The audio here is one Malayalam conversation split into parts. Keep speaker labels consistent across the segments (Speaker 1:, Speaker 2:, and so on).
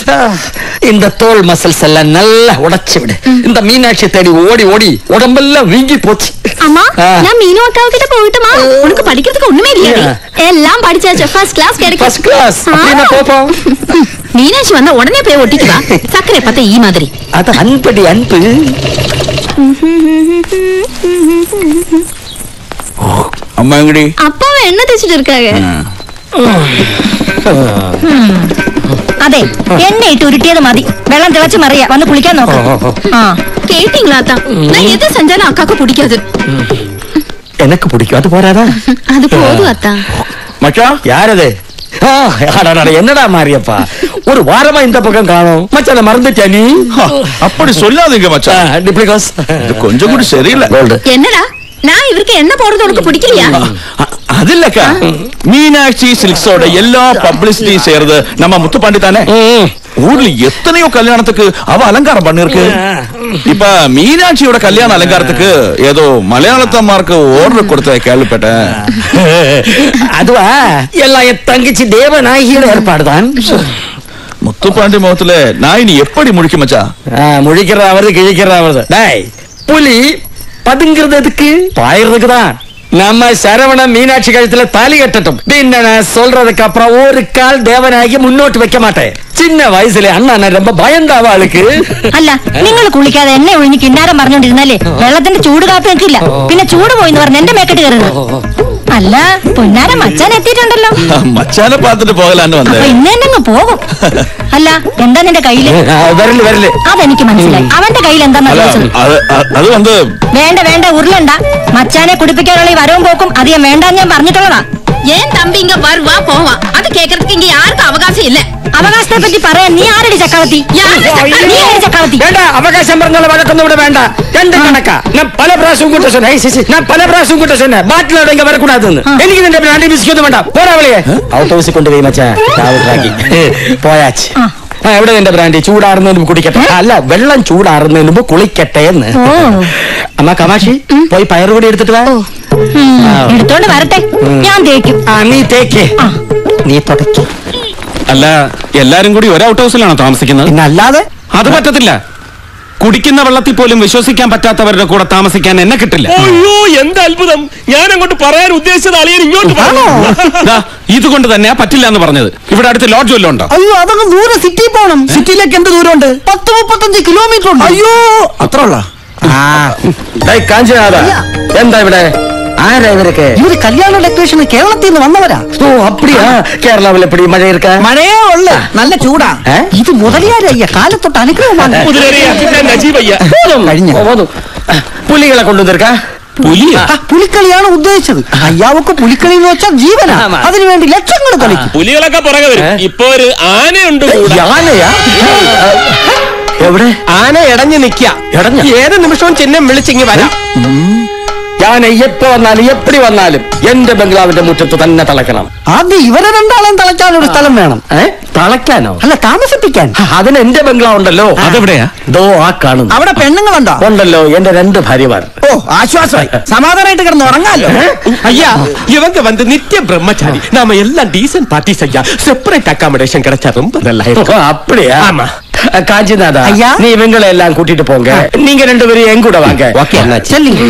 Speaker 1: இந்த தோல் மசில்ஸ் எல்லாம் நல்லா உடைச்சு விடு இந்த மீனாட்சி தேடி ஓடி ஓடி உடம்பெல்லாம் வீங்கி போச்சு
Speaker 2: அம்மா
Speaker 1: ஆ.
Speaker 2: நான் மீனு அக்காவு கிட்ட போகட்டுமா உனக்கு படிக்கிறதுக்கு ஒண்ணுமே இல்லையா எல்லாம் படிச்சாச்சு ஃபர்ஸ்ட் கிளாஸ் கிடைக்கும்
Speaker 1: ஃபர்ஸ்ட் கிளாஸ் அப்படின்னா போப்போம்
Speaker 2: மீனாட்சி வந்தா உடனே போய் ஒட்டிட்டு வா சக்கரை பார்த்தா ஈ மாதிரி
Speaker 1: அது அன்படி அன்பு
Speaker 3: അമ്മ എങ്ങടി
Speaker 2: அப்பாவை என்ன தேய்ச்சிட்டு இருக்காங்க
Speaker 4: അതെ എണ്ണ ഇട്ട് ഉരുട്ടിയത് മതി വെള്ളം തിളച്ച് മറിയ വന്ന് കുളിക്കാൻ നോക്കാം ആ
Speaker 2: கேட்டீங்களா அத்தா நான் எது செஞ்சாலும் அக்காக்கு பிடிக்காது
Speaker 1: எனக்கு பிடிக்கும் அது போறாதா
Speaker 2: அது போதும் அத்தா
Speaker 3: മച്ചാ
Speaker 1: யாரது ஆ, அடடட, என்னடா மாரியப்பா ஒரு வாரமா இந்த பக்கம் காணோம் மச்சான மறந்துட்டியா நீ
Speaker 3: அப்படி சொல்லாதீங்க மச்சா
Speaker 1: டிப்ளிகாஸ்
Speaker 3: இது கொஞ்சம் கூட சரியில்லை
Speaker 1: கோல்டு
Speaker 2: என்னடா நான் இவருக்கு என்ன போடுறது உனக்கு பிடிக்கலையா
Speaker 3: அ- അതില്ലക്ക மீனாட்சி சில்க்ஸோட எல்லா பப்ளிசிட்டியும் சேர்ந்து நம்ம முத்துப்பாண்டி தானே ஊர்ல எத்தனையோ கல்யாணத்துக்கு அவ அலங்காரம் பண்ணிருக்கு இப்ப மீனாட்சியோட கல்யாண அலங்காரத்துக்கு ஏதோ மலையாளத்தம்மாருக்கு ஓர்டர் கொடுத்த கேள்விப்பட்டேன்
Speaker 1: அதுவா எல்லாம் என் தங்கச்சி தேவநாயகியோட ஏற்பாடுதான்
Speaker 3: முத்துப்பாண்டி முகத்துல நான் இனி எப்படி முழிக்க மச்சா
Speaker 1: ஆ, முழிக்கிறதாவது கிழிக்கிறதாவது டேய் புலி பதுங்கிறது எதுக்கு பாயறதுக்கு தான் நம்ம சரவண மீனாட்சி கழுத்துல தாலி கட்டட்டும் பின்ன நான் சொல்றதுக்கு அப்புறம் ஒரு கால் தேவநாயகி முன்னோட்டு வைக்க மாட்டேன் சின்ன வயசுல அண்ணா நான் ரொம்ப பயந்தாவா ஆளுக்கு
Speaker 4: അല്ല നിങ്ങൾ കുളിക്കാതെ എണ്ണ ഒഴിഞ്ഞ് കിന്നാരം പറഞ്ഞോണ്ടിരുന്നാലേ വെള്ളത്തിന്റെ ചൂട് കാപ്പി നിൽക്കില്ല പിന്നെ ചൂട് പോയിന്ന് പറഞ്ഞ് എന്റെ മേക്കെട്ട് കയറുന്നത് അല്ല പൊന്നാരം മച്ചാൻ എത്തിയിട്ടുണ്ടല്ലോ
Speaker 3: மச்சான பார்த்துட்டு போகலான்னு
Speaker 4: അപ്പൊ
Speaker 3: வந்தேன்
Speaker 4: ഇന്ന് തന്നെ അങ്ങ് പോകും അല്ല എന്താ നിന്റെ കയ്യില്
Speaker 1: ஆ, வரல வரல
Speaker 4: അതെനിക്ക് മനസ്സിലായി അവന്റെ കയ്യിൽ എന്താ
Speaker 3: அல்ல,
Speaker 4: ചോദിച്ചത്
Speaker 3: அது அது- அது வந்து
Speaker 4: വേണ്ട വേണ്ട ഉരുളണ്ട മച്ചാനെ കുടിപ്പിക്കാനുള്ള ഈ വരവും പോക്കും അധികം വേണ്ടാന്ന് ഞാൻ പറഞ്ഞിട്ടുള്ളതാ
Speaker 2: ஏன் தம்பி இங்க வருவா போவா அது கேக்குறதுக்கு இங்க யாருக்கும் அவகாசம் இல்ல
Speaker 4: അവകാശത്തെ പറ്റി പറയാൻ നീ ആരടി ചക്രവർത്തി
Speaker 2: யாரு சக்கரவர்த்தி?
Speaker 4: നീ ആര് ചക്രവർത്തി
Speaker 1: வேണ്ട அவகாசம் பிறந்தால வழக்கம் விட வேண்டாம் ரெண்டு கணக்கா நான் பல பிராசம் கூட்ட சொன்னேன் ஏய், சிசி, நான் பல பிராசம் கூட்ட சொன்னேன் பாட்டிலோட இங்க வரக்கூடாதுன்னு எனக்கு இந்த பிராண்டி பிஸ்கட் வேண்டாம் போற வழியே ഔട്ട് ഹൗസിൽ കൊണ്ടുപോയി മച്ചാൻ രാവിലാക്കി പോയാച്ച് ആ, എവിടെ നിന്റെ ബ്രാൻഡി ചൂടാറുന്നതിന് മുമ്പ് കുടിക്കട്ടെ അല്ല വെള്ളം ചൂടാറുന്നതിന് മുമ്പ് കുളിക്കട്ടെ എന്ന്
Speaker 4: ഓ.
Speaker 1: അമ്മ കമാഷി പോയി പയറുകൂടി എടുത്തിട്ട് വാ
Speaker 4: ഉം, എടുത്തോണ്ട് വരട്ടെ ഞാൻ തേക്കും
Speaker 1: ആ നീ തേക്ക് നീ തുടയ്ക്ക്
Speaker 5: അല്ല എല്ലാരും കൂടി ഒരു ഔട്ട് ഹൗസിലാണോ താമസിക്കുന്നത്
Speaker 1: പിന്നെ അല്ലാതെ
Speaker 5: അത് പറ്റത്തില്ല കുടിക്കുന്ന വെള്ളത്തിൽ പോലും വിശ്വസിക്കാൻ പറ്റാത്തവരുടെ കൂടെ താമസിക്കാൻ എന്നെ കിട്ടില്ല
Speaker 6: അയ്യോ എന്ത് അത്ഭുതം ഞാൻ അങ്ങോട്ട് പറയാൻ ഉദ്ദേശിച്ചത് അളിയൻ ഇങ്ങോട്ട് പറഞ്ഞു
Speaker 5: ദാ, ഇതുകൊണ്ട് തന്നെയാ പറ്റില്ല എന്ന് പറഞ്ഞത് ഇവിടെ അടുത്ത് ലോഡ്ജ് വല്ലതും ഉണ്ടോ
Speaker 7: അയ്യോ അതങ്ങ് ദൂരെ സിറ്റി പോണം സിറ്റിയിലേക്ക് എന്ത് ദൂരമുണ്ട് പത്ത് മുപ്പത്തഞ്ച് കിലോമീറ്റർ ഉണ്ട് അയ്യോ
Speaker 1: അത്ര ഉള്ള കാഞ്ചനാഥ എന്താ ഇവിടെ ആരാ ഇവരൊക്കെ
Speaker 7: ഇവര് കല്യാണ ഡെക്കറേഷന് കേരളത്തിൽ നിന്ന് വന്നവരാ
Speaker 1: ഓ அப்படியா கேரளாவில் எப்படி மழை இருக்கா
Speaker 7: മഴയേ ഉള്ളു നല്ല ചൂടാ
Speaker 1: ഏ?
Speaker 7: ഇത് മുതലിയാരയ്യ കാലത്തൊട്ട് അനുഗ്രഹമാണ്
Speaker 6: കുതിരേറിയ നജീബയ്യ
Speaker 1: போதும்
Speaker 7: കഴിഞ്ഞ.
Speaker 1: போதும் പുലികളെ കൊണ്ടുവന്നിരിക്കാ
Speaker 5: പുലിയ
Speaker 7: ആ, പുലിക്കളിയാണ് ഉദ്ദേശിച്ചത് അയ്യാവക്ക് പുലിക്കളി എന്ന് വെച്ചാൽ ജീവനാ
Speaker 1: ആമാ.
Speaker 7: അതിനുവേണ്ടി ലക്ഷങ്ങൾ കളിക്കും
Speaker 6: പുലികളൊക്കെ പുറകെ വരും ഇപ്പൊ ഒരു ആനയുണ്ട് കൂടെ.
Speaker 1: യാനയാ എവിടെ
Speaker 6: ആന ഇടഞ്ഞു നിക്ക
Speaker 1: ഇടഞ്ഞ?
Speaker 6: ഏത് നിമിഷവും ചിഹ്നം വിളിച്ചിങ്ങി വരാം
Speaker 1: യാന എപ്പോ വന്നാലും എപ്പടി വന്നാലും എന്റെ ബംഗ്ലാവിന്റെ മുറ്റത്ത് തന്നെ തളക്കണം
Speaker 7: ആദ്യം ഇവരെ രണ്ടാളും തളയ്ക്കാൻ ഒരു സ്ഥലം വേണം
Speaker 1: ഏ തളയ്ക്കാനോ
Speaker 7: അല്ല താമസിപ്പിക്കാൻ
Speaker 1: അതിന് എന്റെ ബംഗ്ലാവ് ഉണ്ടല്ലോ
Speaker 5: അതെവിടെയാ
Speaker 1: ദോ ആ കാണുന്നു
Speaker 7: അവിടെ പെണ്ണുങ്ങളുണ്ടോ
Speaker 1: ഉണ്ടല്ലോ എന്റെ രണ്ട് ഭാര്യമാർ
Speaker 7: ഓ ആശ്വാസമായി സമാധാനമായിട്ട് കിടന്ന് ഉറങ്ങാലോ
Speaker 6: ஐயா இவங்க வந்து நித்திய பிரம்மச்சாரி நாம எல்லாம் டீசன்ட் பார்ட்டிஸ் ஐயா செப்பரேட் அகாமடேஷன் கிடைச்சா ரொம்ப நல்லா
Speaker 1: ஓ,
Speaker 6: இருக்கும்
Speaker 1: அப்படியா
Speaker 6: ஆமா.
Speaker 1: காஞ்சிநாதா
Speaker 7: ஐயா.
Speaker 1: நீ இவங்களை எல்லாம் கூட்டிட்டு போங்க நீங்க ரெண்டு பேரும் என் கூட வாங்க
Speaker 7: ചെല്ലിങ്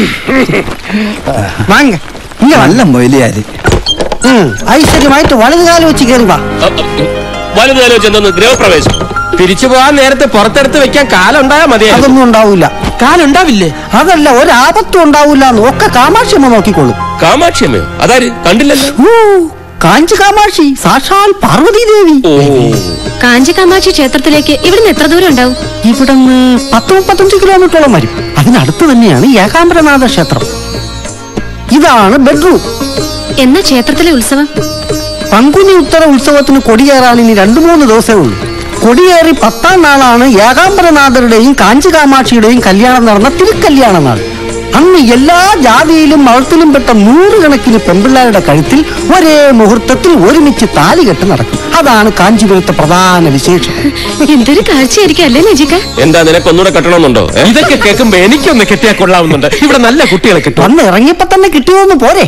Speaker 7: വാങ്ങ ഇങ്ങ വല്ല മൊയിലിയാര് ഐശ്വര്യമായിട്ട് വലതുകാലം വെച്ച് കയറി വാ
Speaker 6: വലുതാലോ ചെന്നു ഗൃഹപ്രവേശം തിരിച്ചു പോകാൻ നേരത്തെ പുറത്തെടുത്ത് വെക്കാൻ കാലുണ്ടായാ മതിയായിരുന്നു
Speaker 7: അതൊന്നും ഉണ്ടാവൂല
Speaker 6: കാലുണ്ടാവില്ലേ
Speaker 7: അതല്ല ഒരാപത്തും ഉണ്ടാവൂല ഒക്കെ കാമാക്ഷിയമ്മ നോക്കിക്കോളും
Speaker 6: കാമാക്ഷിയമ്മയോ അതാര് കണ്ടില്ലല്ലോ
Speaker 7: ഊ, കാഞ്ചി കാമാക്ഷി സാക്ഷാൽ പാർവതി ദേവി
Speaker 6: ഓ
Speaker 2: കാഞ്ചി കാമാക്ഷി ക്ഷേത്രത്തിലേക്ക് ഇവിടുന്ന് എത്ര ദൂരം ഉണ്ടാവും
Speaker 7: ഇവിടുന്ന് പത്ത് മുപ്പത്തഞ്ച് കിലോമീറ്ററോളം വരും അതിനടുത്ത് തന്നെയാണ് ഏകാംബരനാഥ ക്ഷേത്രം ഇതാണ് ബെഡ്റൂം
Speaker 2: എന്നാ ക്ഷേത്രത്തിലെ ഉത്സവം
Speaker 7: പങ്കുനി ഉത്തര ഉത്സവത്തിന് കൊടിയേറാൻ ഇനി രണ്ടു മൂന്ന് ദിവസമേ ഉള്ളൂ കൊടിയേറി പത്താം നാളാണ് ഏകാംബരനാഥരുടെയും കാഞ്ചി കാമാക്ഷിയുടെയും കല്യാണം നടന്ന തിരുക്കല്യാണ നാൾ അന്ന് എല്ലാ ജാതിയിലും മതത്തിലും പെട്ട നൂറുകണക്കിന് പെമ്പിള്ളാരുടെ കഴുത്തിൽ ഒരേ മുഹൂർത്തത്തിൽ ഒരുമിച്ച് താലികെട്ട് നടക്കും അതാണ് കാഞ്ചിപുരത്തെ പ്രധാന വിശേഷം
Speaker 2: എന്തൊരു കാഴ്ചയായിരിക്കും അല്ലേ നജിക്ക
Speaker 6: എന്താ നിനക്ക് ഒന്നുകൂടെ കെട്ടണമെന്നുണ്ടോ ഇതൊക്കെ കേൾക്കുമ്പോ എനിക്കൊന്ന് കെട്ടിയാ കൊള്ളാവുന്നുണ്ട് ഇവിടെ നല്ല കുട്ടികളെ കിട്ടും
Speaker 7: വന്ന് ഇറങ്ങിയപ്പോ തന്നെ കിട്ടിയോന്ന് പോരെ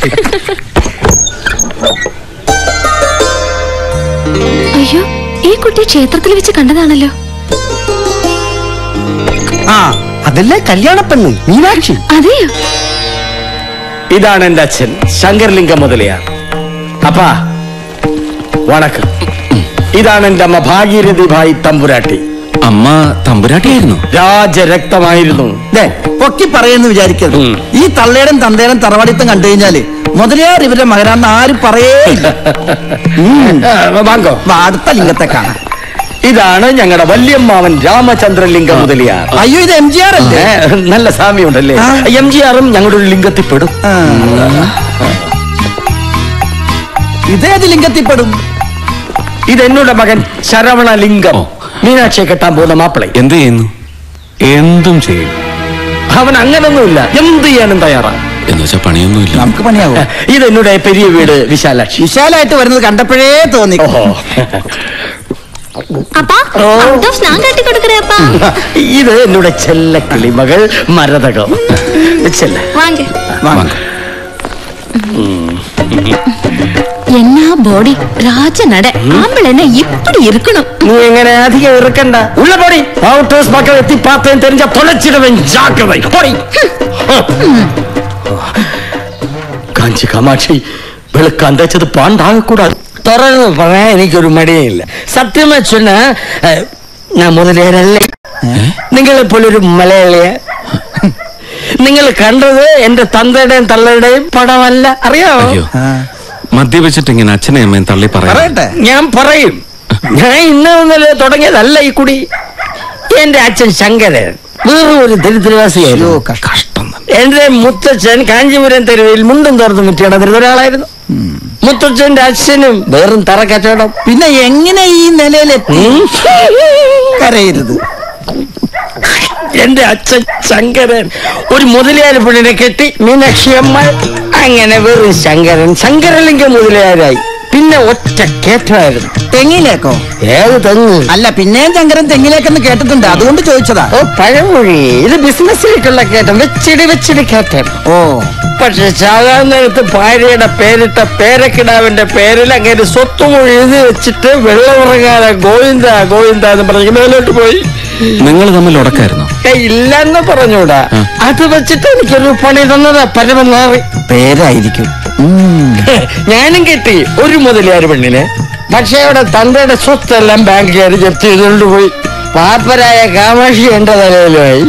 Speaker 2: അയ്യോ ഈ കുട്ടി കുട്ടി ക്ഷേത്രത്തിൽ വെച്ച് കണ്ടതാണല്ലോ
Speaker 7: ആ അതല്ലേ കല്യാണ പെണ്ണ് മീനാക്ഷി
Speaker 2: അതെയോ
Speaker 1: ഇതാണ് എന്റെ അച്ഛൻ ശങ്കർലിംഗം മുതലയാർ അപ്പാ വണക്കം ഇതാണ് എന്റെ അമ്മ ഭാഗീരഥി ഭായി തമ്പുരാട്ടി
Speaker 5: അമ്മ തമ്പുരാട്ടിയായിരുന്നു
Speaker 1: രാജരക്തമായിരുന്നു
Speaker 8: ദേ, പൊക്കി പറയുന്നു വിചാരിക്കരുത്
Speaker 1: ഉം.
Speaker 8: ഈ തള്ളേടം തന്തേടം തറവാടിത്തം കണ്ടു കഴിഞ്ഞാല് മുതലയാർ ഇവരുടെ മകനാന്ന് ആരും പറയേ ഇല്ല. ഉം.
Speaker 1: ആ, വാങ്കോ
Speaker 8: വാ, അടുത്ത ലിംഗത്തെ കാണാം
Speaker 1: ഇതാണ് ഞങ്ങളുടെ വല്യമ്മാവൻ രാമചന്ദ്രലിംഗം മുതലിയാർ
Speaker 8: അയ്യോ ഇത് എം ജി ആർ അല്ലേ
Speaker 1: ഏ, നല്ല സാമ്യമുണ്ടല്ലേ
Speaker 8: ആ.
Speaker 1: എം ജി ആറും ഞങ്ങളുടെ ഒരു ലിംഗത്തിൽ പെടും
Speaker 8: ആ. ഇതേത് ലിംഗത്തിൽപ്പെടും
Speaker 1: ഇത് എന്നോട് മകൻ ശരവണ ലിംഗം മീനാക്ഷിയെ കെട്ടാൻ പോകുന്ന മാപ്പിളെ
Speaker 5: എന്ത് ചെയ്യുന്നു എന്തും ചെയ്യും
Speaker 1: അവൻ അങ്ങനൊന്നുമില്ല എന്ത് ചെയ്യാനും തയ്യാറാണ്
Speaker 5: എന്ന് വെച്ചാ പണിയൊന്നുമില്ല
Speaker 8: നമുക്ക് പണിയാവോ
Speaker 1: ഇത് എന്നോട് പെരിയ വീട് വിശാലാക്ഷി
Speaker 8: വിശാലായിട്ട് വരുന്നത് കണ്ടപ്പോഴേ തോന്നി
Speaker 1: ഓഹോ
Speaker 2: അപ്പാ ഔട്ട് ഓഫ് സ്നാൻ കാട്ടി കൊടുക്കറേ അപ്പാ
Speaker 1: ഇത് എന്നോട് ചെല്ല കിളിമകൾ മരതകം ചെല്ല
Speaker 2: വാങ്ങ
Speaker 8: വാങ്ങ്.
Speaker 2: എന്നാ ബോഡി രാജ നட ആമ്പിൾ என்ன இப்படி இருக்கணும்
Speaker 1: നീ എങ്ങനെ അധികം ഇറുക്കണ്ട ഉള്ള പൊടി ഔട്ടേഴ്സ് മക്കൾ എത്തി പാത്തേം തെരഞ്ഞ തുളച്ചിടവൻ ജാഗ്രത പൊടി കാഞ്ചി കാമാക്ഷി വെളുക്കാൻ തേച്ചത് പാണ്ടാകക്കൂടാതെ തുറന്ന് പറയാൻ എനിക്കൊരു മടിയില്ല സത്യം ചൊന്ന ഞാൻ മുതലേരല്ലേ നിങ്ങളെപ്പോലൊരു മലയാളിയ നിങ്ങൾ കണ്ടത് എന്റെ തന്തയുടെയും തള്ളയുടെയും പടമല്ല അറിയാമോ
Speaker 5: അയ്യോ മദ്യപിച്ചിട്ട് ഇങ്ങനെ അച്ഛനെയും അമ്മയും തള്ളി പറയാം
Speaker 8: പറയട്ടെ
Speaker 1: ഞാൻ പറയും ഞാൻ ഇന്ന് മുതൽ തുടങ്ങിയതല്ല ഈ കുടി എന്റെ അച്ഛൻ ശങ്കരൻ വേറെ ഒരു ദരിദ്രവാസിയായിരുന്നു
Speaker 8: അയ്യോ, കഷ്ടം.
Speaker 1: എന്റെ മുത്തച്ഛൻ കാഞ്ചീപുരം തെരുവിൽ മുണ്ടും തോർത്തും വിറ്റ് നടന്നിരുന്ന ഒരാളായിരുന്നു മുത്തച്ഛന്റെ അച്ഛനും വേറും തറ കച്ചവടം
Speaker 8: പിന്നെ എങ്ങനെ ഈ നിലയിലെത്തി
Speaker 1: ഉം.
Speaker 8: കരയരുത്
Speaker 1: എന്റെ അച്ഛൻ ശങ്കരൻ ഒരു മുതലയാർ പെണ്ണിനെ കെട്ടി മീനാക്ഷി അമ്മ അങ്ങനെ വെറും ശങ്കരൻ ശങ്കരലിംഗം മുതലയാരായി പിന്നെ ഒറ്റ കേറ്റമായിരുന്നു
Speaker 8: തെങ്ങിലേക്കോ
Speaker 1: ഏത് തെങ്ങ്
Speaker 8: അല്ല പിന്നെയും ചങ്കരൻ തെങ്ങിലേക്കെന്ന് കേട്ടിട്ടുണ്ട് അതുകൊണ്ട് ചോദിച്ചതാ
Speaker 1: ഓ പഴമൊഴി ഇത് ബിസിനസ്സിലേക്കുള്ള കയറ്റം വെച്ചിടി വെച്ചിടി കയറ്റം
Speaker 8: ഓ
Speaker 1: പക്ഷെ സാധാരണ എടുത്ത് ഭാര്യയുടെ പേരിട്ട പേരക്കിടാവിന്റെ പേരിൽ അങ്ങനെ സ്വത്തുമൊഴി എഴുതി വെച്ചിട്ട് വെള്ളമുറങ്ങാതെ ഗോവിന്ദ ഗോവിന്ദ എന്ന് പറഞ്ഞ് മേലോട്ട് പോയി
Speaker 5: നിങ്ങൾ തമ്മിൽ ഉടക്കായിരുന്നു
Speaker 1: ഏയ്, ഇല്ലെന്ന് പറഞ്ഞൂടാ അത് വെച്ചിട്ട് എനിക്കൊരു പണി തന്നതാ പരമനാറി
Speaker 8: പേരായിരിക്കും ഉം.
Speaker 1: ഞാനും കിട്ടി ഒരു മുതലിയാർ പെണ്ണിനെ പക്ഷെ അവിടെ തന്തയുടെ സ്വത്തെല്ലാം ബാങ്കുകാർ ജപ്തി ചെയ്തുകൊണ്ട് പോയി പാപ്പരായ കാമാക്ഷി എന്റെ തലയിലുമായി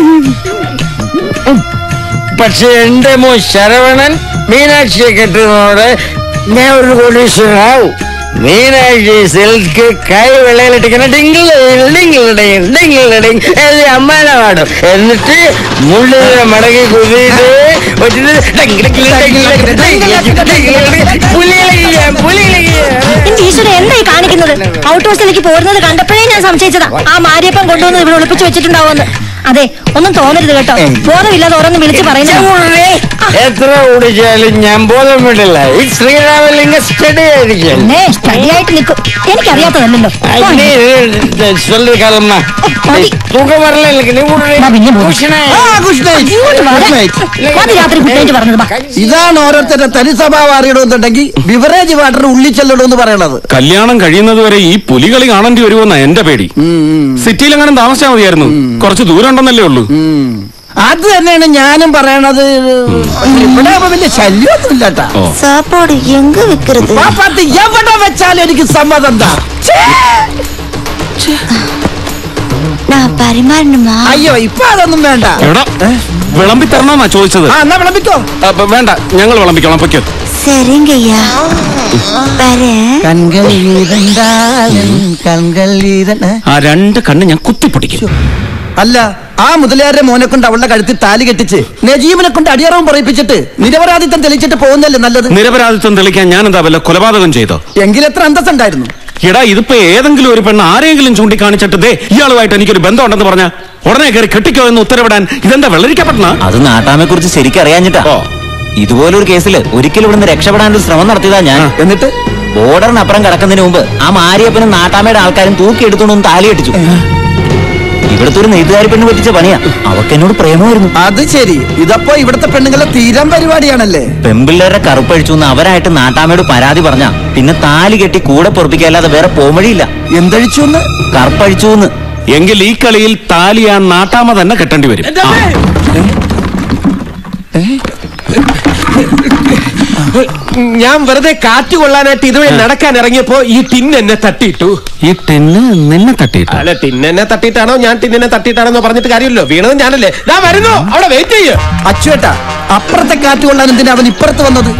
Speaker 1: പക്ഷെ എന്റെ മോ ശരവണൻ മീനാക്ഷിയെ കെട്ടുന്നതോടെ ഞാൻ ഒരു കോടീശ്വരനാവും മീനാക്ഷി സിൽക്ക് കൈ വെള്ളയിലിട്ടിങ്ങനെ ഡിങ്കിൾ ഡിങ്കിൾ ഡിങ് ഡിങ്കിൾ ഡിങ് എഴുതി അമ്മാനെ പാടും എന്നിട്ട് മുള്ളിനെ മടക്കി കുതിയിട്ട് വെച്ചിട്ട് ഡിങ്കിൾ ഡിങ്കിൾ ഡിങ്കിൾ ഡിങ്കിൾ ഡിങ്കിൾ പുലിയിലേക്ക് പുലിയിലേക്ക്
Speaker 4: എന്റെ ഈശ്വര എന്തായി കാണിക്കുന്നത് ഔട്ട് ഹൗസിലേക്ക് പോരുന്നത് കണ്ടപ്പോഴേ ഞാൻ സംശയിച്ചതാ ആ മാരിയപ്പം കൊണ്ടുവന്ന് ഇവിടെ ഒളിപ്പിച്ചു വെച്ചിട്ടുണ്ടാവുമെന്ന് അതെ ഒന്നും തോന്നരുത് കേട്ടോ ബോധമില്ലാതെ ഓരോന്ന് വിളിച്ച് പറയുന്നത്
Speaker 1: എത്ര കുടിച്ചാലും ഞാൻ ബോധം വിടില്ല ഈ ശ്രീരാമലിംഗ സ്റ്റഡി ആയിരിക്കും
Speaker 4: പിന്നെ സ്റ്റഡിയായിട്ട് നിൽക്കും എനിക്കറിയാത്തതല്ലല്ലോ
Speaker 1: நீ சொல்லு காலம்மா
Speaker 4: மதி.
Speaker 1: தூக்கம் வரல எனக்கு நீ
Speaker 4: വാ, പിന്നെ പോ.
Speaker 8: ആ, good night.
Speaker 4: ഇങ്ങോട്ട് വാ.
Speaker 8: Good night.
Speaker 4: മതി രാത്രി കുട്ടേറ്റ് പറഞ്ഞത് വാ.
Speaker 8: ഇതാണ് ഓരോരുത്തരുടെ തനി സ്വഭാവം അറിയണമെന്നുണ്ടെങ്കിൽ ബിവറേജ് വാട്ടർ ഉള്ളിൽ ചെല്ലണമെന്ന് പറയണത്
Speaker 5: കല്യാണം കഴിയുന്നത് വരെ ഈ പുലികളി കാണേണ്ടി വരുമെന്നാ എന്റെ പേടി സിറ്റിയിൽ എങ്ങനെ താമസിച്ചാൽ മതിയായിരുന്നു കുറച്ച് ദൂരം ഉണ്ടെന്നല്ലേ ഉള്ളൂ
Speaker 8: അത് തന്നെയാണ് ഞാനും പറയണത് ഇവിടെ ആവുമ്പോ വലിയ ശല്യമൊന്നും ഇല്ലട്ടാ
Speaker 5: ഓ
Speaker 4: സാപ്പാട് എങ്ക വെക്കരുത്
Speaker 8: പാപ്പാത്തി എവിടെ വെച്ചാലും എനിക്ക് സമ്മതം എന്താ
Speaker 4: நான் பரிமாறணுமா
Speaker 8: അയ്യോ ഇപ്പൊ അതൊന്നും വേണ്ട
Speaker 5: എടാ വിളമ്പി തരണമെന്നാ ചോദിച്ചത്
Speaker 8: ആ എന്നാ വിളമ്പിക്കോ
Speaker 5: അപ്പൊ വേണ്ട ഞങ്ങൾ വിളമ്പിക്കോളാം പൊയ്ക്കോ
Speaker 4: சரிங்கய்யா வரேன்
Speaker 8: കൺകൾ കൺകൾ
Speaker 5: ആ രണ്ട് കണ്ണ് ഞാൻ കുത്തിപ്പൊടിക്കും
Speaker 8: അല്ല ആ മുതലാരുടെ മോനെ കൊണ്ട് അവളുടെ കഴുത്തിൽ താലി കെട്ടിച്ച് നജീബിനെ കൊണ്ട് അടിയറവും പറയിപ്പിച്ചിട്ട് നിരപരാധിത്വം തെളിച്ചിട്ട് പോകുന്നല്ലേ നല്ലത്
Speaker 5: നിരപരാധിത്വം തെളിക്കാൻ ഞാൻ എന്താ വല്ല കൊലപാതകം ചെയ്തോ
Speaker 8: എങ്കിലെത്ര അന്തസ്സുണ്ടായിരുന്നു
Speaker 5: എടാ ഇതിപ്പോ ഏതെങ്കിലും ഒരു പെണ്ണ് ആരെങ്കിലും ചൂണ്ടിക്കാണിച്ചിട്ട് ദേ ഇയാളുമായിട്ട് എനിക്കൊരു ബന്ധമുണ്ടെന്ന് പറഞ്ഞ ഉടനെ കയറി കെട്ടിക്കോ എന്ന് ഉത്തരവിടാൻ ഇതെന്താ വെള്ളരിക്കപ്പെട്ടണ
Speaker 9: അത് നാട്ടാമെ കുറിച്ച് ശരിക്കും അറിയാഞ്ഞിട്ടാ
Speaker 5: ഓ.
Speaker 9: ഇതുപോലൊരു കേസിൽ ഒരിക്കലും ഇവിടുന്ന് രക്ഷപ്പെടാനൊരു ശ്രമം നടത്തിയതാ ഞാൻ
Speaker 8: എന്നിട്ട്
Speaker 9: ബോർഡറിനപ്പുറം കടക്കുന്നതിന് മുമ്പ് ആ മാരിയപ്പനും നാട്ടാമയുടെ ആൾക്കാരും തൂക്കിയെടുത്തോണ്ട് ഒന്ന് താലി കെട്ടിച്ചു ഇവിടുത്തെ ഒരു നെയ്ത്തുകാരി പെണ്ണ് പറ്റിച്ച പണിയാ അവക്ക് എന്നോട് പ്രേമമായിരുന്നു
Speaker 8: അത് ശരി ഇതപ്പോ ഇവിടുത്തെ പെണ്ണുങ്ങളെ തീരം പരിപാടിയാണല്ലേ
Speaker 9: പെമ്പിള്ളേരെ കറുപ്പഴിച്ചു എന്ന് അവരായിട്ട് നാട്ടാമ്മയോട് പരാതി പറഞ്ഞ പിന്നെ താലി കെട്ടി കൂടെ പൊറപ്പിക്കല്ലാതെ വേറെ പോംവഴിയില്ല
Speaker 8: എന്തഴിച്ചു എന്ന്
Speaker 9: കറുപ്പഴിച്ചു എന്ന്
Speaker 5: എങ്കിൽ ഈ കളിയിൽ താലി ആ നാട്ടാമ തന്നെ കെട്ടേണ്ടി വരും ആ.
Speaker 6: ഞാൻ വെറുതെ കാറ്റ് കൊള്ളാനായിട്ട് ഇതുവഴി നടക്കാൻ ഇറങ്ങിയപ്പോ ഈ ടിൻ എന്നെ തട്ടിയിട്ടു
Speaker 5: ഈ ടെന്ന് നിന്നെ തട്ടിയിട്ട്
Speaker 6: അല്ല ടിന്നെന്നെ തട്ടിയിട്ടാണോ ഞാൻ ടിന്നിനെ തട്ടിയിട്ടാണോ പറഞ്ഞിട്ട് കാര്യമില്ലല്ലോ വീണത് ഞാനല്ലേ ഞാൻ വരുന്നു അവിടെ വെയിറ്റ് ചെയ്യ്
Speaker 8: അച്ചുവേട്ടാ അപ്പുറത്തെ കാറ്റ് കൊള്ളാൻ എന്തിനാ അവൻ ഇപ്പുറത്ത് വന്നത്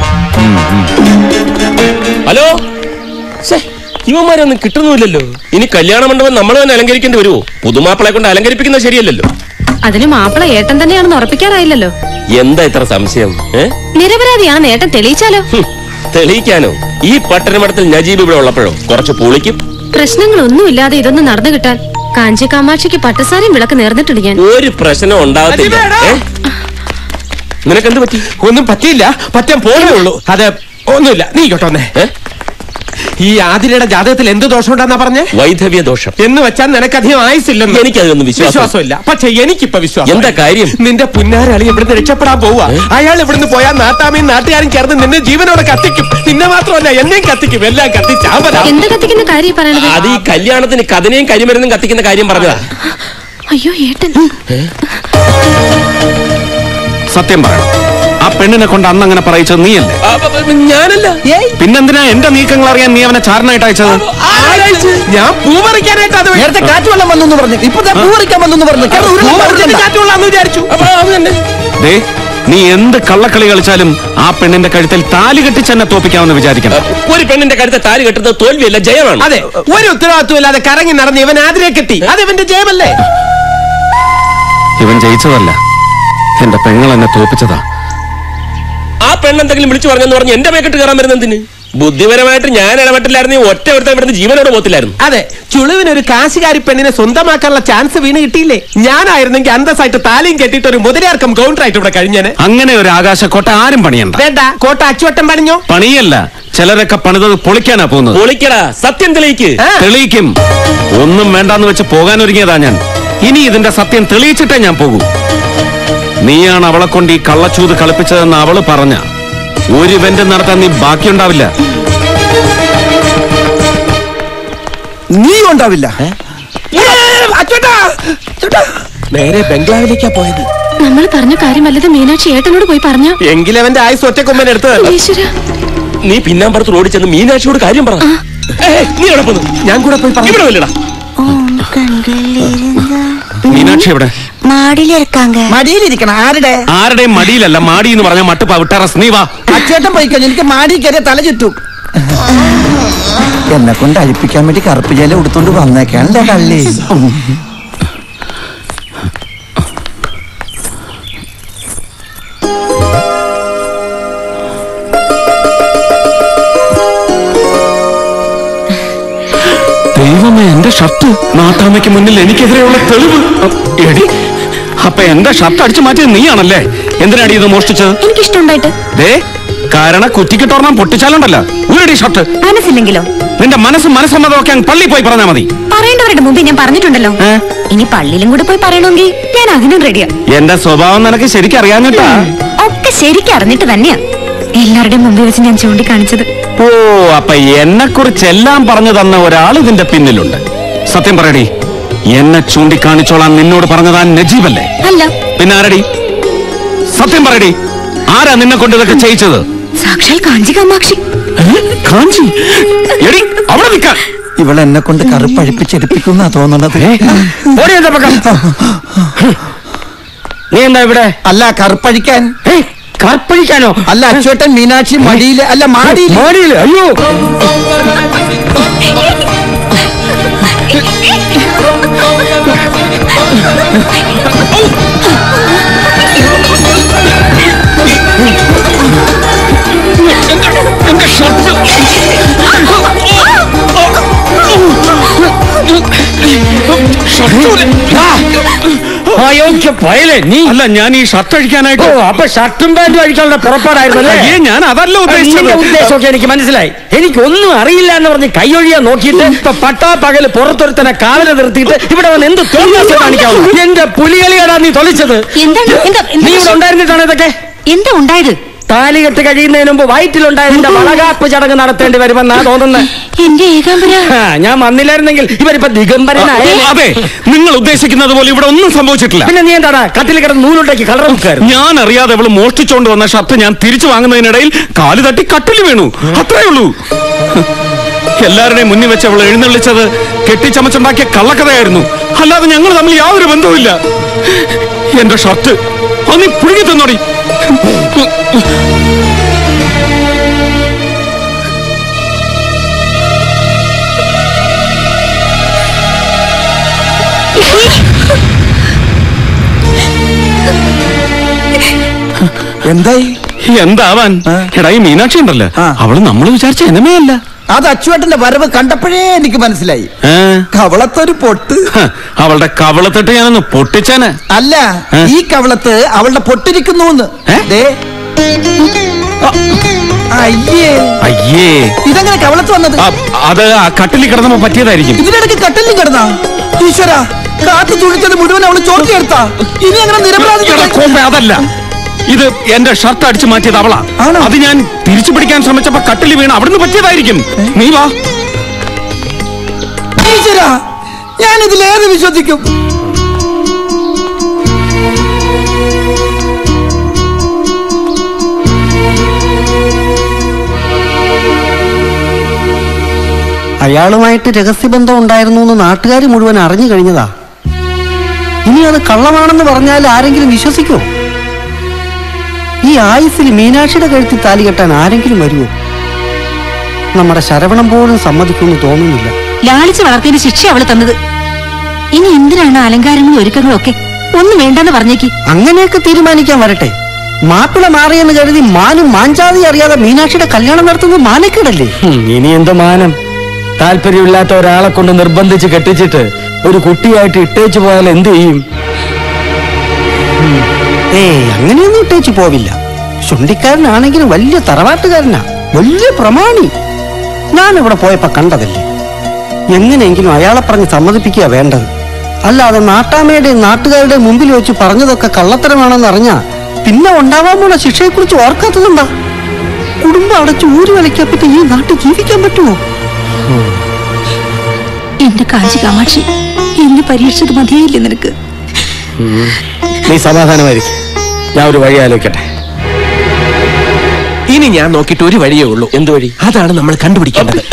Speaker 10: ഹലോ ശ്ശേ, ഇവന്മാരൊന്നും കിട്ടുന്നുമില്ലല്ലോ ഇനി കല്യാണ മണ്ഡപം നമ്മൾ തന്നെ അലങ്കരിക്കേണ്ടി വരുമോ പുതുമാപ്പിളെ കൊണ്ട് അലങ്കരിപ്പിക്കുന്നത് ശരിയല്ലല്ലോ
Speaker 2: അതിന് മാപ്പിള ഏട്ടൻ തന്നെയാണെന്ന് ഉറപ്പിക്കാറായില്ലല്ലോ
Speaker 10: എന്താ ഇത്ര സംശയം ഏ
Speaker 2: നിരപരാധിയാണെന്ന് ഏട്ടൻ തെളിയിച്ചാലോ
Speaker 10: ഹും, തെളിയിക്കാനോ ഈ പട്ടണമഠത്തിൽ നജീബ് ഇവിടെ ഉള്ളപ്പോഴോ കുറച്ച് പുളിക്കും
Speaker 2: പ്രശ്നങ്ങളൊന്നുമില്ലാതെ ഇതൊന്നും നടന്നു കിട്ടാൻ കാഞ്ചി കാമാക്ഷിക്ക് പട്ടസാരയും വിളക്ക് നേർന്നിട്ടുണ്ട് ഞാൻ
Speaker 10: ഒരു പ്രശ്നം ഉണ്ടാകത്തില്ല ഏ? നിനക്കെന്ത് പറ്റി
Speaker 6: ഒന്നും പറ്റിയില്ല പറ്റാൻ പോലേ ഉള്ളൂ അത് ഒന്നുമില്ല നീ കേട്ടോ വന്നേ
Speaker 10: ഏ?
Speaker 6: ഈ ആതിരയുടെ ജാതകത്തിൽ എന്ത് ദോഷം ഉണ്ടെന്നാ പറഞ്ഞേ
Speaker 10: വൈധവ്യ ദോഷം
Speaker 6: എന്ന് വെച്ചാൽ നിനക്കധികം ആയുസില്ലെന്ന്
Speaker 10: എനിക്കതിലൊന്നും വിശ്വാസം-
Speaker 6: വിശ്വാസമില്ല പക്ഷെ എനിക്കിപ്പോ വിശ്വാസം
Speaker 10: എന്താ കാര്യം?
Speaker 6: നിന്റെ പുന്നാരളി ഇവിടുന്ന് രക്ഷപ്പെടാൻ പോവാ അയാൾ ഇവിടുന്ന് പോയാൽ നാട്ടാമയും നാട്ടുകാരും ചേർന്ന് നിന്നെ ജീവനോടെ കത്തിക്കും നിന്നെ മാത്രമല്ല എന്നെയും കത്തിക്കും എല്ലാം കത്തിച്ചാമ്പലാ
Speaker 2: എന്ത് കത്തിക്കുന്ന കാര്യം പറയണത്
Speaker 10: അത് ഈ കല്യാണത്തിന് കഥനയും കരിമരുന്നും കത്തിക്കുന്ന കാര്യം പറഞ്ഞതാ
Speaker 2: അയ്യോ ഏട്ടൻ
Speaker 5: സത്യം പറയണം ആ പെണ്ണിനെ കൊണ്ട് അന്ന് അങ്ങനെ പറയിച്ചത് നീയല്ലേ
Speaker 10: ആ, ബ- ബ- ഞാനല്ല
Speaker 5: പിന്നെന്തിനാ എന്റെ നീക്കങ്ങൾ അറിയാൻ നീ അവനെ ചാരനായിട്ട് അയച്ചത്
Speaker 6: ആരാഴ്ച? ഞാൻ പൂ പറിക്കാനായിട്ട് അത്
Speaker 8: നേരത്തെ കാറ്റ് വെള്ളം വന്നു പറഞ്ഞു ഇപ്പൊ ദേ പൂ പറിക്കാൻ വന്നു പറഞ്ഞു കേട്ടോ,
Speaker 6: പൂ
Speaker 8: ഉരുളൻ
Speaker 6: പറിച്ചിട്ട്
Speaker 8: പറിക്കണ്ട.
Speaker 6: കാറ്റുകൊള്ളാന്ന് വിചാരിച്ചു
Speaker 10: അപ്പൊ അത് തന്നെ
Speaker 5: ദേ നീ എന്ത് കള്ളക്കളി കളിച്ചാലും ആ പെണ്ണിന്റെ കഴുത്തിൽ താലി കെട്ടിച്ച് എന്നെ തോപ്പിക്കാമെന്ന് വിചാരിക്കണം
Speaker 10: ഒരു പെണ്ണിന്റെ കഴുത്തെ താലി കെട്ടുന്നത് തോൽവിയല്ല ജയമാണ്
Speaker 6: അതെ ഒരു ഉത്തരവാദിത്വം ഇല്ലാതെ കറങ്ങി നടന്ന് ഇവൻ ആതിരെ കെട്ടി അത് ഇവന്റെ ജയമല്ലേ
Speaker 5: ഇവൻ ജയിച്ചതല്ല എന്റെ പെങ്ങൾ എന്നെ തോപ്പിച്ചതാ
Speaker 10: ആ പെണ്ണെന്തെങ്കിലും വിളിച്ചു പറഞ്ഞെന്ന് പറഞ്ഞ് എന്റെ മേക്കെട്ട് കയറാൻ വരുന്ന എന്തിന് ബുദ്ധിപരമായിട്ട് ഞാൻ ഇടപെട്ടില്ലായിരുന്നു ഈ ഒറ്റ ഒരുത്തൻ ഇവിടുന്ന് ജീവനോട് പോത്തില്ലായിരുന്നു
Speaker 6: അതെ ചുളുവിന് ഒരു കാശുകാരി പെണ്ണിനെ സ്വന്തമാക്കാനുള്ള ചാൻസ് വീണ് കിട്ടിയില്ലേ ഞാനായിരുന്നെങ്കിൽ അന്തസ്സായിട്ട് താലിയും കെട്ടിയിട്ട് ഒരു മുതലാർക്കം കൗണ്ടറായിട്ട് ഇവിടെ കഴിഞ്ഞേനെ
Speaker 5: അങ്ങനെ ഒരു ആകാശക്കോട്ട ആരും പണിയണ്ട
Speaker 6: വേണ്ട കോട്ട അച്ചുവട്ടം പണിഞ്ഞോ
Speaker 5: പണിയല്ല ചിലരൊക്കെ പണിതത് പൊളിക്കാനാ പോകുന്നത്
Speaker 10: പൊളിക്കടാ സത്യം തെളിയിക്ക്
Speaker 6: ആ.
Speaker 5: തെളിയിക്കും ഒന്നും വേണ്ടാന്ന് വെച്ച് പോകാൻ ഒരുങ്ങിയതാ ഞാൻ ഇനി ഇതിന്റെ സത്യം തെളിയിച്ചിട്ടേ ഞാൻ പോകൂ നീയാണ് അവളെ കൊണ്ട് ഈ കള്ളച്ചൂത് കളിപ്പിച്ചതെന്ന് അവള് പറഞ്ഞ ഒരു ഇവന്റ് നടത്താൻ നീ ബാക്കിയുണ്ടാവില്ല
Speaker 8: നീ ഉണ്ടാവില്ല
Speaker 6: നേരെ ബംഗ്ലാവിലേക്കാ പോയത്
Speaker 2: നമ്മൾ പറഞ്ഞ കാര്യം വല്ലത് മീനാക്ഷി ഏട്ടനോട് പോയി പറഞ്ഞോ
Speaker 6: എങ്കിലവന്റെ ആയുസ് ഒറ്റക്കൊമ്പൻ എടുത്തതല്ല
Speaker 2: ഈശ്വര
Speaker 10: നീ പിന്നാമ്പറത്ത് റോഡിൽ ചെന്ന് മീനാക്ഷിയോട് കാര്യം പറ ഏയ്, നീ എവിടെ പോന്നു
Speaker 6: ഞാൻ കൂടെ പോയി പറഞ്ഞു
Speaker 10: ഇവിടെ വല്ലടാ
Speaker 5: മീനാക്ഷി എവിടെ
Speaker 4: മാടിയിലിരിക്കാങ്ക
Speaker 8: മടിയിലിരിക്കണം ആരുടെ
Speaker 5: ആരുടെയും മടിയിലല്ല മാടി എന്ന് പറഞ്ഞ മട്ടുപ്പാ വിട്ടാറസ് നീ വാ
Speaker 8: അച്ചേട്ടൻ പോയി കഴിഞ്ഞു എനിക്ക് മാടി കയറിയ തല ചുറ്റും എന്നെ കൊണ്ട് അഴിപ്പിക്കാൻ വേണ്ടി കറുപ്പ് ജല എടുത്തോണ്ട് വന്നേക്കാണല്ലേ കള്ളി
Speaker 5: ദൈവമേ എന്റെ ഷർട്ട് നാട്ടാമ്മയ്ക്ക് മുന്നിൽ എനിക്കെതിരെയുള്ള തെളിവ് എടി അപ്പൊ എന്റെ ഷർട്ട് അടിച്ചു മാറ്റിയത് നീയാണല്ലേ എന്തിനാടി ഇത് മോഷ്ടിച്ചത്
Speaker 4: എനിക്കിഷ്ടമുണ്ടായിട്ട്
Speaker 5: ദേ കാരണം കുറ്റിക്കിട്ടോർണം പൊട്ടിച്ചാലുണ്ടല്ല ഊരടി ഷർട്ട്
Speaker 4: മനസ്സില്ലെങ്കിലോ
Speaker 5: നിന്റെ മനസ്സ് മനസ്സമ്മതമൊക്കെ അങ്ങ് പള്ളി പോയി പറഞ്ഞാൽ മതി
Speaker 4: പറയേണ്ടവരുടെ മുമ്പ് ഞാൻ പറഞ്ഞിട്ടുണ്ടല്ലോ
Speaker 5: ഏ?
Speaker 4: ഇനി പള്ളിയിലും കൂടെ പോയി പറയണമെങ്കിൽ ഞാൻ അതിനും റെഡിയാ
Speaker 5: എന്റെ സ്വഭാവം നിനക്ക് ശരിക്കും അറിയാഞ്ഞിട്ടാ
Speaker 4: ഒക്കെ ശരിക്കും അറിഞ്ഞിട്ട് തന്നെയാ എല്ലാവരുടെയും മുമ്പിൽ വെച്ച് ഞാൻ ചൂണ്ടിക്കാണിച്ചത്
Speaker 5: ഓ അപ്പൊ എന്നെ കുറിച്ച് എല്ലാം പറഞ്ഞു തന്ന ഒരാൾ ഇതിന്റെ പിന്നിലുണ്ട് സത്യം പറയടി എന്നെ ചൂണ്ടിക്കാണിച്ചോളാൻ നിന്നോട് പറഞ്ഞതാ നജീബല്ലേ
Speaker 4: അല്ല
Speaker 5: പിന്നെ ആരടി സത്യം പറയടി ആരാ നിന്നെ കൊണ്ട് ഇതൊക്കെ ചെയ്യിച്ചത്
Speaker 4: സാക്ഷാൽ കാഞ്ചി കാമാക്ഷി
Speaker 5: ഏ? കാഞ്ചി എടി അവിടെ നിൽക്കാൻ
Speaker 8: ഇവൾ എന്നെ കൊണ്ട് കറുപ്പ് അഴിപ്പിച്ചെടുപ്പിക്കുന്ന തോന്നുന്നത്
Speaker 1: ഓടി എന്റെ പക്കം നീ എന്താ ഇവിടെ
Speaker 8: അല്ല കറുപ്പഴിക്കാൻ
Speaker 1: ഏയ്, കർപ്പഴിക്കാനോ
Speaker 8: അല്ല അച്ചുവേട്ടൻ മീനാക്ഷി മടിയില് അല്ല മാടിയില്
Speaker 1: മോടിയില് അയ്യോ അയോഗ്യ പയലേ നീ
Speaker 5: അല്ല ഞാൻ ഈ ഷർട്ട്
Speaker 1: ഓ
Speaker 5: അഴിക്കാനായിട്ട്
Speaker 1: അപ്പൊ ഷർട്ടും പാന്റും അഴിക്കാനുള്ള പുറപ്പാടായിരുന്നല്ലേ
Speaker 5: അയ്യേ, ഞാൻ അതല്ല
Speaker 1: നിന്റെ
Speaker 5: ഉദ്ദേശിച്ചത്
Speaker 1: ഉദ്ദേശമൊക്കെ എനിക്ക് മനസ്സിലായി എനിക്ക് ഒന്നും അറിയില്ല എന്ന് പറഞ്ഞ് കൈയൊഴിയാൻ നോക്കിയിട്ട് ഇപ്പൊ പട്ടാ പകല് പുറത്തൊരുത്തനെ കാവലെ നിർത്തിയിട്ട് ഇവിടെ വന്ന് എന്ത് തോന്നിയാസം കാണിക്കാവൂ എന്റെ പുലികളിയാടാ നീ തൊളിച്ചത്
Speaker 4: എന്താണ് എന്താ
Speaker 1: നീ ഇവിടെ ഉണ്ടായിരുന്നിട്ടാണ് ഇതൊക്കെ
Speaker 4: എന്താ ഉണ്ടായത്
Speaker 1: താലികെട്ട് കഴിയുന്നതിന് മുമ്പ് വയറ്റിലുണ്ടായതിന്റെ വളകാപ്പ് ചടങ്ങ് നടത്തേണ്ടി വരുമെന്നാ തോന്നുന്നത്
Speaker 4: എന്റെ ഏകാംബര
Speaker 1: ഞാൻ വന്നില്ലായിരുന്നെങ്കിൽ ഇവരിപ്പോ ദിഗംബരനായ
Speaker 5: അതെ നിങ്ങൾ ഉദ്ദേശിക്കുന്നത് പോലെ ഇവിടെ ഒന്നും സംഭവിച്ചിട്ടില്ല
Speaker 1: പിന്നെ നീ എന്താണ് കട്ടിൽ കിടന്ന് നൂലുണ്ടാക്കി കളർ മുക്കായിരുന്നു
Speaker 5: ഞാൻ അറിയാതെ അവള് മോഷ്ടിച്ചോണ്ട് വന്ന ഷർട്ട് ഞാൻ തിരിച്ചു വാങ്ങുന്നതിനിടയിൽ കാല് തട്ടി കട്ടിൽ വീണു അത്രേ ഉള്ളൂ എല്ലാവരുടെയും മുന്നിൽ വെച്ച് അവൾ എഴുന്നള്ളിച്ചത് കെട്ടിച്ചമച്ചുണ്ടാക്കിയ കള്ളക്കഥയായിരുന്നു അല്ലാതെ ഞങ്ങൾ തമ്മിൽ യാതൊരു ബന്ധവുമില്ല എന്റെ ഷർട്ട് അത് നീ പുഴുകി തന്നോടി
Speaker 8: എന്തായി
Speaker 5: എന്താവാൻ എടാ ഈ മീനാക്ഷി ഉണ്ടല്ലോ
Speaker 8: ആ.
Speaker 5: അവള് നമ്മൾ വിചാരിച്ച എനമേ അല്ല
Speaker 8: അത് അച്ചുവേട്ടന്റെ വരവ് കണ്ടപ്പോഴേ എനിക്ക് മനസ്സിലായി
Speaker 5: ഏ?
Speaker 8: കവളത്തൊരു പൊട്ട്
Speaker 5: ഹ, അവളുടെ കവളത്തിട്ട് ഞാനൊന്ന് പൊട്ടിച്ചേനെ
Speaker 8: അല്ല
Speaker 5: ഏ?
Speaker 8: ഈ കവളത്ത് അവളുടെ പൊട്ടിരിക്കുന്നു
Speaker 5: ഏ?
Speaker 8: അയ്യേ
Speaker 5: അയ്യേ
Speaker 8: ഇതെങ്ങനെ കവളത്ത് വന്നത്
Speaker 5: ആ, അത് ആ കട്ടിലിൽ കിടന്നപ്പോ പറ്റിയതായിരിക്കും
Speaker 8: ഇതിനിടയ്ക്ക് കട്ടിലും കിടന്നാ ഈശ്വര കാത്തു തുഴിച്ചത് മുഴുവൻ അവള് ചോർത്തിയെടുത്താ ഇനി അങ്ങനെ നിരപരാധി
Speaker 5: എടാ, കോമ്പെ, അതല്ല ഇത് എന്റെ ഷർട്ട് അടിച്ചു മാറ്റിയത് അവളാ
Speaker 8: ആണോ?
Speaker 5: അത് ഞാൻ തിരിച്ചു പിടിക്കാൻ ശ്രമിച്ചപ്പോ കട്ടിൽ വീണ് അവിടുന്ന് പറ്റിയതായിരിക്കും നീ വാ
Speaker 8: ഈശ്വര ഞാൻ ഇതിലേത് വിശ്വസിക്കും
Speaker 7: അയാളുമായിട്ട് രഹസ്യബന്ധം ഉണ്ടായിരുന്നു എന്ന് നാട്ടുകാർ മുഴുവൻ അറിഞ്ഞു കഴിഞ്ഞതാ ഇനി അത് കള്ളമാണെന്ന് പറഞ്ഞാൽ ആരെങ്കിലും വിശ്വസിക്കോ ഈ ആയുസിൽ മീനാക്ഷിയുടെ കഴുത്തിൽ താലി കെട്ടാൻ ആരെങ്കിലും വരുമോ നമ്മുടെ ശരവണം പോലും സമ്മതിക്കുമെന്ന് തോന്നുന്നില്ല
Speaker 4: ലാളിച്ച് വളർത്തിയതിന് ശിക്ഷ അവള് തന്നത് ഇനി എന്തിനാണ് അലങ്കാരങ്ങളും ഒരുക്കങ്ങളും ഒക്കെ ഒന്നും വേണ്ടെന്ന് പറഞ്ഞേക്ക്
Speaker 7: അങ്ങനെയൊക്കെ തീരുമാനിക്കാൻ വരട്ടെ മാപ്പിള മാറിയെന്ന് കരുതി മാനും മാഞ്ചാതി അറിയാതെ മീനാക്ഷിയുടെ കല്യാണം നടത്തുന്നത് മാനക്കേടല്ലേ
Speaker 1: ഹും, ഇനി എന്ത് മാനം താല്പര്യമില്ലാത്ത ഒരാളെ കൊണ്ട് നിർബന്ധിച്ച് കെട്ടിച്ചിട്ട് ഒരു കുട്ടിയായിട്ട് ഇട്ടേച്ചു പോയാൽ എന്ത് ചെയ്യും
Speaker 7: ഏയ് അങ്ങനെയൊന്നും ഇട്ടേച്ചു പോവില്ല ചുണ്ടിക്കാരനാണെങ്കിലും വലിയ തറവാട്ടുകാരനാ വലിയ പ്രമാണി ഞാൻ ഇവിടെ പോയപ്പോ കണ്ടതല്ലേ എങ്ങനെയെങ്കിലും അയാളെ പറഞ്ഞ് സമ്മതിപ്പിക്കുക വേണ്ടത് അല്ലാതെ നാട്ടാമ്മയുടെയും നാട്ടുകാരുടെയും മുമ്പിൽ വെച്ച് പറഞ്ഞതൊക്കെ കള്ളത്തരമാണെന്ന് അറിഞ്ഞാ പിന്നെ ഉണ്ടാവാൻ പോണ ശിക്ഷയെക്കുറിച്ച് ഓർക്കാത്തതെന്താ കുടുംബം അടച്ച് ഊരി വലയ്ക്കപ്പറ്റി ഈ നാട്ടിൽ ജീവിക്കാൻ പറ്റുമോ
Speaker 4: എന്റെ കാഞ്ചി കാമാക്ഷി എന്നെ പരീക്ഷിച്ചത് മതിയായില്ലേ നിനക്ക്
Speaker 1: നീ സമാധാനമായിരിക്കും ഞാൻ ഒരു വഴി ആലോചിക്കട്ടെ
Speaker 6: ഇനി ഞാൻ നോക്കിയിട്ട് ഒരു വഴിയേ ഉള്ളൂ
Speaker 1: എന്ത് വഴി
Speaker 6: അതാണ് നമ്മൾ കണ്ടുപിടിക്കേണ്ടത്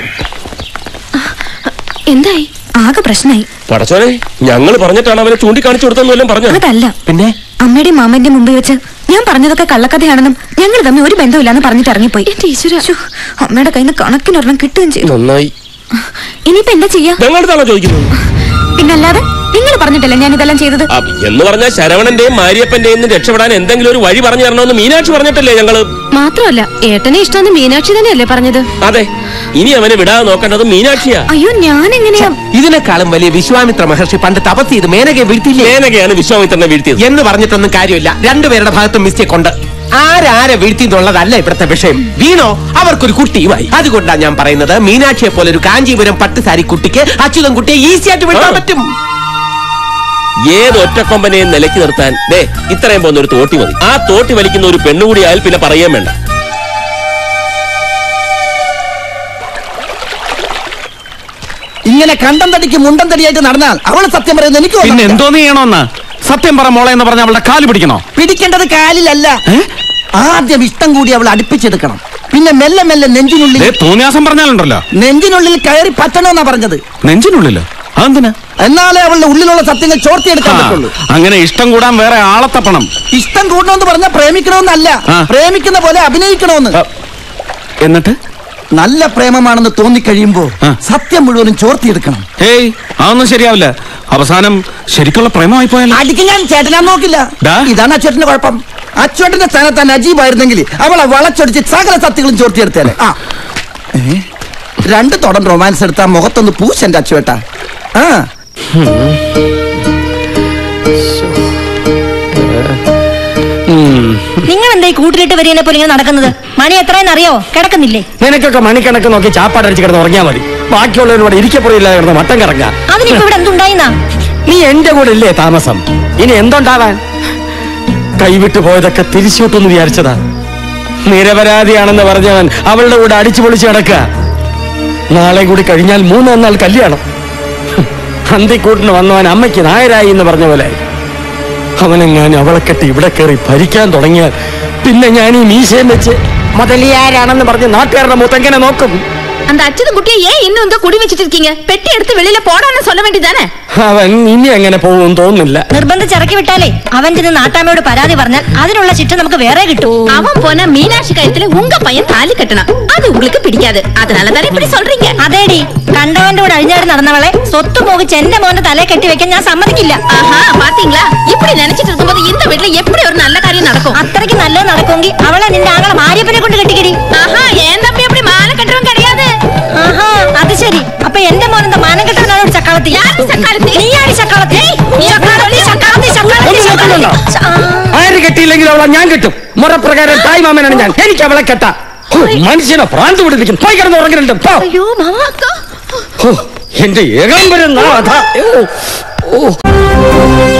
Speaker 4: എന്തായി ആകെ പ്രശ്നമായി
Speaker 10: പടച്ചോനെ ഞങ്ങൾ പറഞ്ഞിട്ടാണ് അവരെ ചൂണ്ടിക്കാണിച്ചു കൊടുത്തെന്ന് വല്ലതും പറഞ്ഞു
Speaker 4: അതല്ല
Speaker 6: പിന്നെ
Speaker 4: അമ്മയുടെയും മാമന്റെയും മുമ്പിൽ വെച്ച് ഞാൻ പറഞ്ഞതൊക്കെ കള്ളക്കഥയാണെന്നും ഞങ്ങൾ തമ്മിൽ ഒരു ബന്ധമില്ലാന്ന് പറഞ്ഞിട്ട് ഇറങ്ങിപ്പോയി ശ്ശോ, അമ്മയുടെ കയ്യിൽ നിന്ന് കണക്കിനൊരെണ്ണം കിട്ടുകയും ചെയ്തു
Speaker 10: നന്നായി
Speaker 4: ഇനിയിപ്പോ എന്താ ചെയ്യാ
Speaker 10: ഞങ്ങളുടെതാണോ ചോദിക്കുന്നത്
Speaker 4: പിന്നല്ലാതെ നിങ്ങൾ പറഞ്ഞിട്ടല്ലേ ഞാൻ ഇതെല്ലാം ചെയ്തത്
Speaker 10: ആ, എന്ന് പറഞ്ഞാൽ ശരവണന്റെയും മാരിയപ്പന്റെയും നിന്ന് രക്ഷപ്പെടാൻ എന്തെങ്കിലും ഒരു വഴി പറഞ്ഞു തരണമെന്ന് മീനാക്ഷി പറഞ്ഞിട്ടല്ലേ ഞങ്ങള്
Speaker 2: മാത്രമല്ല ഏട്ടനെ ഇഷ്ടമെന്ന് മീനാക്ഷി തന്നെയല്ലേ പറഞ്ഞത്
Speaker 10: അതെ ഇനി അവനെ വിടാതെ നോക്കേണ്ടത് മീനാക്ഷിയാ
Speaker 4: അയ്യോ ഞാൻ എങ്ങനെയാ
Speaker 6: ഇതിനേക്കാളും വലിയ വിശ്വാമിത്ര മഹർഷി പണ്ട് തപസ് ചെയ്ത് മേനകയെ വീഴ്ത്തിയില്ലേ
Speaker 10: മേനകയാണ് വിശ്വാമിത്രനെ വീഴ്ത്തിയത്
Speaker 6: എന്ന് പറഞ്ഞിട്ടൊന്നും കാര്യമില്ല രണ്ടുപേരുടെ ഭാഗത്തും മിസ്റ്റേക്ക് ഉണ്ട് ആരാരെ വീഴ്ത്തി എന്നുള്ളതല്ല ഇവിടുത്തെ വിഷയം വീണോ അവർക്കൊരു കുട്ടിയുമായി അതുകൊണ്ടാ ഞാൻ പറയുന്നത് മീനാക്ഷിയെ പോലെ ഒരു കാഞ്ചീപുരം പട്ടുസാരി കുട്ടിക്ക് അച്യുതൻ കുട്ടിയെ ഈസി ആയിട്ട് വിടാൻ
Speaker 10: ആ.
Speaker 6: പറ്റും
Speaker 10: ഏത് ഒറ്റക്കൊമ്പനെയും നിലയ്ക്ക് നിർത്താൻ ദേ ഇത്രയും പോകുന്ന ഒരു തോട്ടി മതി ആ തോട്ടി വലിക്കുന്ന ഒരു പെണ്ണുകൂടി ആയാൽ പിന്നെ പറയാൻ വേണ്ട
Speaker 8: ഇങ്ങനെ കണ്ടം തടിക്ക് മുണ്ടം തടിയായിട്ട് നടന്നാൽ അവള് സത്യം പറയുന്നത് എനിക്ക്
Speaker 5: പിന്നെ
Speaker 8: തോന്നുന്നില്ല.
Speaker 5: എന്തോന്ന് ചെയ്യണമെന്ന് സത്യം പറ മോളെ എന്ന് പറഞ്ഞ അവളുടെ കാല് പിടിക്കണോ
Speaker 8: പിടിക്കേണ്ടത് കാലിലല്ല ആദ്യം ഇഷ്ടം കൂടി അവൾ അടുപ്പിച്ചെടുക്കണം പിന്നെ മെല്ലെ മെല്ലെ നെഞ്ചിനുള്ളിൽ
Speaker 5: ദേ, തോന്നിയാസം പറഞ്ഞാലുണ്ടല്ലോ
Speaker 8: നെഞ്ചിനുള്ളിൽ കയറി പറ്റണമെന്നാ പറഞ്ഞത്
Speaker 5: നെഞ്ചിനുള്ളിലോ അതെന്തിനാ
Speaker 8: എന്നാലേ അവളുടെ ഉള്ളിലുള്ള സത്യങ്ങൾ ചോർത്തിയെടുക്കാൻ
Speaker 5: ആ,
Speaker 8: പറ്റുള്ളൂ
Speaker 5: അങ്ങനെ ഇഷ്ടം കൂടാൻ വേറെ ആളെ തപ്പണം
Speaker 8: ഇഷ്ടം കൂടണമെന്ന് പറഞ്ഞാൽ പ്രേമിക്കണമെന്നല്ല
Speaker 5: ആ.
Speaker 8: പ്രേമിക്കുന്ന പോലെ അഭിനയിക്കണമെന്ന്
Speaker 5: ആ, എന്നിട്ട്
Speaker 8: നല്ല പ്രേമമാണെന്ന് തോന്നിക്കഴിയുമ്പോ
Speaker 5: ആ.
Speaker 8: സത്യം മുഴുവനും ചോർത്തിയെടുക്കണം
Speaker 5: ഏയ് അതൊന്നും ശരിയാവില്ല അവസാനം ശരിക്കുള്ള പ്രേമമായി പോയല്ലോ
Speaker 8: അടിക്ക് ഞാൻ ചേട്ടനാ നോക്കില്ല
Speaker 5: ഡാ.
Speaker 8: ഇതാണ് അച്ചോട്ടന്റെ കുഴപ്പം അച്ചോട്ടന്റെ സ്ഥാനത്ത് നജീബായിരുന്നെങ്കിൽ അവളെ വളച്ചൊടിച്ച് സകല സത്യങ്ങളും ചോർത്തിയെടുത്തേനെ ആ ഏ? രണ്ട് തുടം റൊമാൻസ് എടുത്താ മുഖത്തൊന്ന് പൂശന്റെ അച്ചുവേട്ട ആ
Speaker 4: നിങ്ങൾ എന്താ ഈ കൂട്ടിലിട്ട് വരികനെ പോലെ ഇങ്ങനെ നടക്കുന്നത് മണി എത്രയെന്ന് അറിയോ കിടക്കുന്നില്ലേ
Speaker 1: നിനക്കൊക്കെ മണിക്കണക്ക് നോക്കി ചാപ്പാടടിച്ച് കിടന്ന് ഉറങ്ങിയാൽ മതി ബാക്കിയുള്ളവരോട് ഇരിക്കപ്പുറയില്ലാതെ കിടന്ന് മട്ടം കറങ്ങാ
Speaker 4: അതിനിപ്പോ ഇവിടെ എന്തുണ്ടായിന്നാ
Speaker 1: നീ എന്റെ കൂടെ ഇല്ലേ താമസം ഇനി എന്തുണ്ടാവാൻ കൈവിട്ടു പോയതൊക്കെ തിരിച്ചുവിട്ടെന്ന് വിചാരിച്ചതാ നിരപരാധിയാണെന്ന് പറഞ്ഞവൻ അവളുടെ കൂടെ അടിച്ചു പൊളിച്ച് കിടക്കുക നാളെ കൂടി കഴിഞ്ഞാൽ മൂന്നാം നാൾ കല്യാണം അന്തിക്കൂട്ടിന് വന്നവൻ അമ്മയ്ക്ക് നായരായി എന്ന് പറഞ്ഞ പോലെ അവനെങ്ങാൻ അവളെ കെട്ടി ഇവിടെ കയറി ഭരിക്കാൻ തുടങ്ങിയാൽ പിന്നെ ഞാൻ ഈ മീശയും വെച്ച് മുതലിയാരാണെന്ന് പറഞ്ഞ് നാട്ടുകാരുടെ മുത്തെങ്ങനെ നോക്കും
Speaker 2: அந்த அச்சது குட்டியை ஏன் இன்னும் இந்த குடி வச்சிட்டு இருக்கீங்க பெட்டி எடுத்து வெளியில போடான்னு சொல்ல வேண்டியதானே
Speaker 1: അവൻ ഇനി എങ്ങനെ പോകും തോന്നുന്നില്ല
Speaker 4: നിർബന്ധിച്ചിറക്കി വിട്ടാലേ അവൻ ചെന്ന് നാട്ടാമ്മയോട് പരാതി പറഞ്ഞാൽ അതിനുള്ള ശിക്ഷ നമുക്ക് വേറെ കിട്ടും
Speaker 2: அவன் போன மீனாட்சி கழுத்துல உங்க பையன் தாலி கட்டணும் அது உங்களுக்கு பிடிக்காது அதனால தானே இப்படி சொல்றீங்க
Speaker 4: അതേടി കണ്ടവന്റെ കൂടെ അഴിഞ്ഞാടി നടന്നവളെ സ്വത്ത് മോഹിച്ച് എന്റെ മോന്റെ തലയെ കെട്ടി വെക്കാൻ ഞാൻ സമ്മതിക്കില്ല
Speaker 2: ஆஹா பாத்தீங்களா இப்படி நினைச்சிட்டு இருக்கும்போது இந்த வீட்டுல எப்படி ஒரு நல்ல காரியம் நடக்கும்
Speaker 4: അത്രയ്ക്ക് നല്ലത് നടക്കുമെങ്കിൽ അവളെ നിന്റെ ആങ്ങളെ മാരിയപ്പനെ കൊണ്ട് കെട്ടിക്കടി
Speaker 2: ஆஹா என் தம்பி அப்படி மாலை கட்டுறவன் கிடையாது
Speaker 4: ആഹാ അത് ശരി അപ്പൊ എന്റെ മോൻ എന്താ മാനം കെട്ടവനാണ് ഒരു ചക്കാളത്തി
Speaker 2: யாரு சக்காலத்தி
Speaker 4: നീയാടി ചക്കാളത്തി ചക്കാളത്തി ചക്കാളത്തി ചക്കാളത്തി
Speaker 1: ഒന്ന് നോക്കുന്നുണ്ടോ? ആര് കെട്ടിയില്ലെങ്കിൽ അവളെ ഞാൻ കിട്ടും മുറപ്രകാരം തായ് മാമനാണ് ഞാൻ എനിക്ക് അവളെ കെട്ടാ ഹോ, മനുഷ്യനെ ഭ്രാന്ത് പിടിപ്പിക്കും പോയി കിടന്ന് ഉറങ്ങുന്നുണ്ട് പോ.
Speaker 2: ஐயோ மாமா அக்கா
Speaker 1: ഹോ, എന്റെ ഏകാംബരം നാഥ ഓ, ഓ